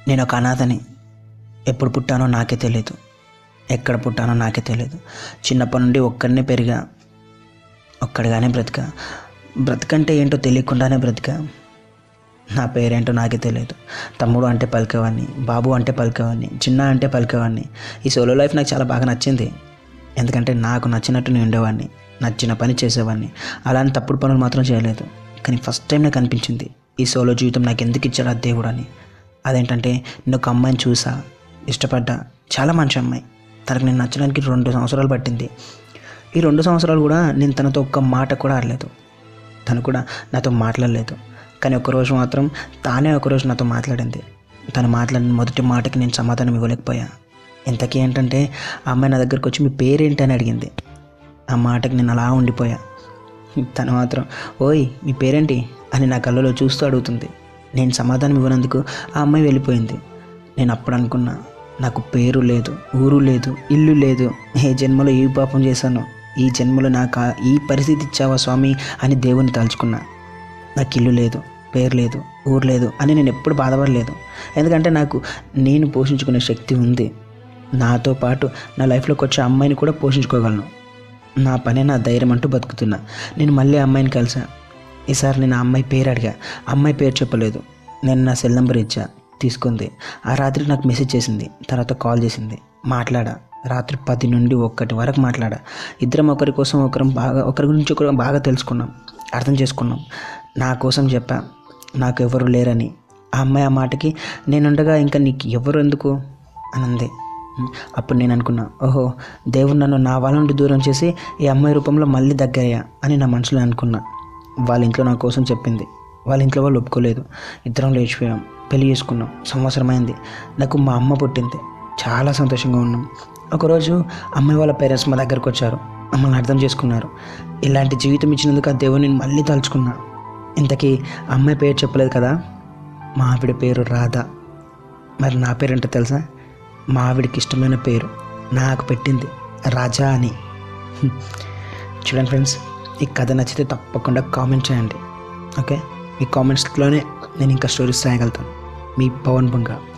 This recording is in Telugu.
నేను ఒక అనాథని ఎప్పుడు పుట్టానో నాకే తెలియదు ఎక్కడ పుట్టానో నాకే తెలియదు చిన్నప్పటి నుండి ఒక్కడినే పెరిగా ఒక్కడిగానే బ్రతికా బ్రతకంటే ఏంటో తెలియకుండానే బ్రతికా నా పేరేంటో నాకే తెలియదు తమ్ముడు అంటే పలికేవాడిని బాబు అంటే పలికేవాడిని చిన్న అంటే పలికేవాడిని ఈ సోలో లైఫ్ నాకు చాలా బాగా నచ్చింది ఎందుకంటే నాకు నచ్చినట్టు నేను ఉండేవాడిని నచ్చిన పని చేసేవాడిని అలాంటి తప్పుడు పనులు మాత్రం చేయలేదు కానీ ఫస్ట్ టైం నాకు అనిపించింది ఈ సోలో జీవితం నాకు ఎందుకు ఇచ్చాడు ఆ దేవుడు అని అదేంటంటే నేను ఒక అమ్మాయిని చూసా ఇష్టపడ్డా చాలా మంచి అమ్మాయి తనకు నేను నచ్చడానికి రెండు సంవత్సరాలు పట్టింది ఈ రెండు సంవత్సరాలు కూడా నేను తనతో ఒక్క మాట కూడా ఆడలేదు తను కూడా నాతో మాట్లాడలేదు కానీ ఒకరోజు మాత్రం తానే ఒకరోజు నాతో మాట్లాడింది తను మాట్లాడిన మొదటి మాటకి నేను సమాధానం ఇవ్వలేకపోయా ఇంతకీ ఏంటంటే ఆ అమ్మాయి నా దగ్గరకు వచ్చి మీ పేరేంటి అని అడిగింది ఆ మాటకి నేను అలా ఉండిపోయా తను మాత్రం ఓయ్ మీ పేరేంటి అని నా కళ్ళలో చూస్తూ అడుగుతుంది నేను సమాధానం ఇవ్వనందుకు ఆ అమ్మాయి వెళ్ళిపోయింది నేను అప్పుడు అనుకున్నా నాకు పేరు లేదు ఊరు లేదు ఇల్లు లేదు ఏ జన్మలో ఏ పాపం చేశానో ఈ జన్మలో నాకు ఆ- ఈ పరిస్థితి ఇచ్చావా స్వామి అని దేవుని తలుచుకున్నా నాకు ఇల్లు లేదు పేరు లేదు ఊరు లేదు అని నేను ఎప్పుడు బాధపడలేదు ఎందుకంటే నాకు నేను పోషించుకునే శక్తి ఉంది నాతో పాటు నా లైఫ్లోకి వచ్చే అమ్మాయిని కూడా పోషించుకోగలను నా పనే నా ధైర్యం అంటూ బతుకుతున్నా నేను మళ్ళీ ఆ అమ్మాయిని కలిసా ఈసారి నేను ఆ అమ్మాయి పేరు అడిగా అమ్మాయి పేరు చెప్పలేదు నేను నా సెల్ నెంబర్ ఇచ్చా తీసుకుంది ఆ రాత్రి నాకు మెసేజ్ చేసింది తర్వాత కాల్ చేసింది మాట్లాడా రాత్రి పది నుండి ఒక్కటి వరకు మాట్లాడా ఇద్దరం ఒకరి కోసం ఒకరం బాగా ఒకరి గురించి ఒకరు బాగా తెలుసుకున్నాం అర్థం చేసుకున్నాం నా కోసం చెప్పా నాకు ఎవరు లేరని ఆ అమ్మాయి ఆ మాటకి నేనుండగా ఇంకా నీకు ఎవరు ఎందుకు అని అంది అప్పుడు నేను అనుకున్నా ఓహో దేవుడు నన్ను నా వాళ్ళ నుండి దూరం చేసి ఈ అమ్మాయి రూపంలో మళ్ళీ దగ్గరయ్యా అని నా మనసులో అనుకున్నా వాళ్ళ ఇంట్లో నా కోసం చెప్పింది వాళ్ళ ఇంట్లో వాళ్ళు ఒప్పుకోలేదు ఇద్దరం లేచిపోయాం పెళ్లి చేసుకున్నాం సంవత్సరం అయింది నాకు మా అమ్మ పుట్టింది చాలా సంతోషంగా ఉన్నాం ఒకరోజు అమ్మాయి వాళ్ళ పేరెంట్స్ మా దగ్గరకు వచ్చారు మమ్మల్ని అర్థం చేసుకున్నారు ఇలాంటి జీవితం ఇచ్చినందుకు ఆ దేవుని నేను మళ్ళీ తలుచుకున్నా ఇంతకీ అమ్మాయి పేరు చెప్పలేదు కదా మా ఆవిడ పేరు రాధ మరి నా పేరేంటో తెలుసా మా ఆవిడకి ఇష్టమైన పేరు నాకు పెట్టింది రాజా అని హ్మ్. చూడండి ఫ్రెండ్స్ ఈ కథ నచ్చితే తప్పకుండా కామెంట్ చేయండి ఓకే మీ కామెంట్స్లోనే నేను ఇంకా స్టోరీస్ రాయగలుగుతాను మీ పవన్ బంగా